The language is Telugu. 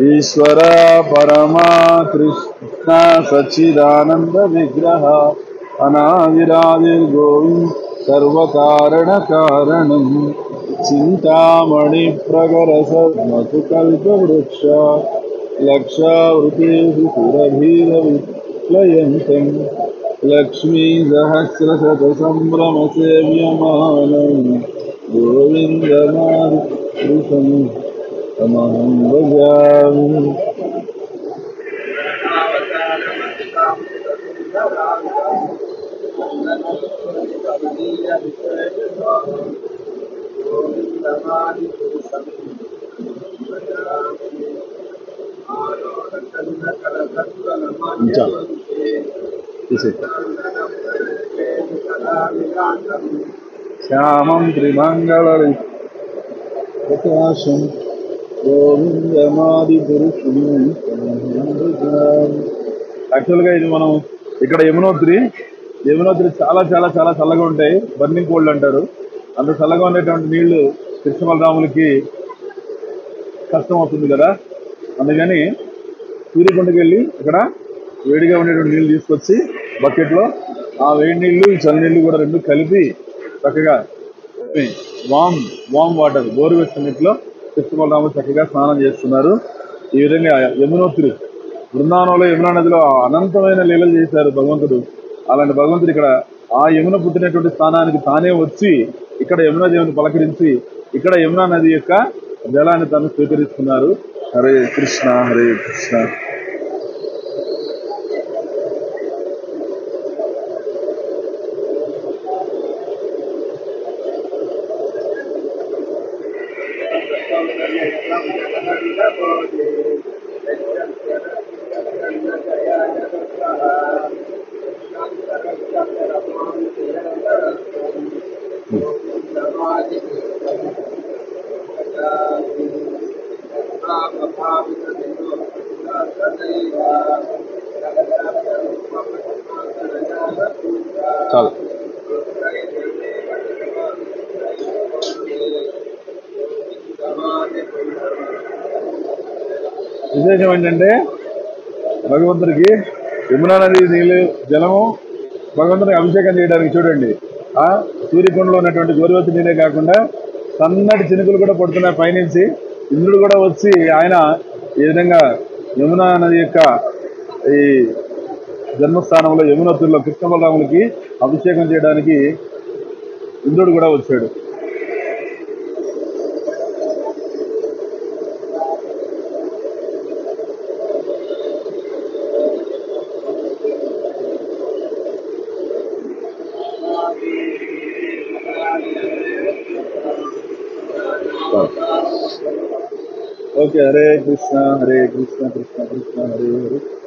ఈశ్వర పరమా కృష్ణ సచ్చిదానంద విగ్రహ అనాదిరాదిర్ గోవింద్ సర్వకారణ కారణం చింతామణి ప్రగర సర్మసు కల్ప వృక్ష లక్షావృతేషు సురభీర విప్లయంతం లక్ష్మీ సహస్రశత సంభ్రమ సేవ్యమానం గోవిందమాది పురుషం తమహం భజామి ఇంకా తీసేయ్. శ్యామం త్రిమంగళ ప్రకాశం గోవిందమాది పురుషుడు యాక్చువల్గా ఇది మనం ఇక్కడ యమునోత్రి యమునోత్రి చాలా చాలా చాలా చల్లగా ఉంటాయి బర్నింగ్ కోల్డ్ అంటారు అంత చల్లగా ఉండేటువంటి నీళ్లు కృష్ణ బలరాములకి కష్టం అవుతుంది కదా అందుకని సూర్యకొండకి వెళ్ళి ఇక్కడ వేడిగా ఉండేటువంటి నీళ్లు తీసుకొచ్చి బకెట్లో ఆ వేడి నీళ్లు ఈ చల్ల నీళ్లు కూడా రెండు కలిపి చక్కగా వామ్ వామ్ వాటర్ గోరువెచ్చని నీటిలో కృష్ణ బలరాములు చక్కగా స్నానం చేస్తున్నారు ఈ విధంగా యమునోత్రి బృందావనంలో యమునా నదిలో అనంతమైన లీలలు చేశారు భగవంతుడు అలాంటి భగవంతుడు ఇక్కడ ఆ యమున పుట్టినటువంటి స్థానానికి తానే వచ్చి ఇక్కడ యమునా దేవుని పలకరించి ఇక్కడ యమునా నది యొక్క జలాన్ని తాను స్వీకరిస్తున్నారు హరే కృష్ణ హరే కృష్ణ చాలు విశేషం ఏంటంటే భగవంతుడికి యమునా నది నీళ్ళు జలము భగవంతుడికి అభిషేకం చేయడానికి చూడండి ఆ సూర్యకుండలో ఉన్నటువంటి గోరువెచ్చ నీరే కాకుండా సన్నటి చినుకులు కూడా పడుతున్నాయి పైనుంచి ఇంద్రుడు కూడా వచ్చి ఆయన ఈ విధంగా యమునా నది యొక్క ఈ జన్మస్థానంలో యమునోత్రిలో కృష్ణ బలరాములకి అభిషేకం చేయడానికి ఇంద్రుడు కూడా వచ్చాడు ఓకే హరే కృష్ణ హరే కృష్ణ కృష్ణ కృష్ణ హరే హరే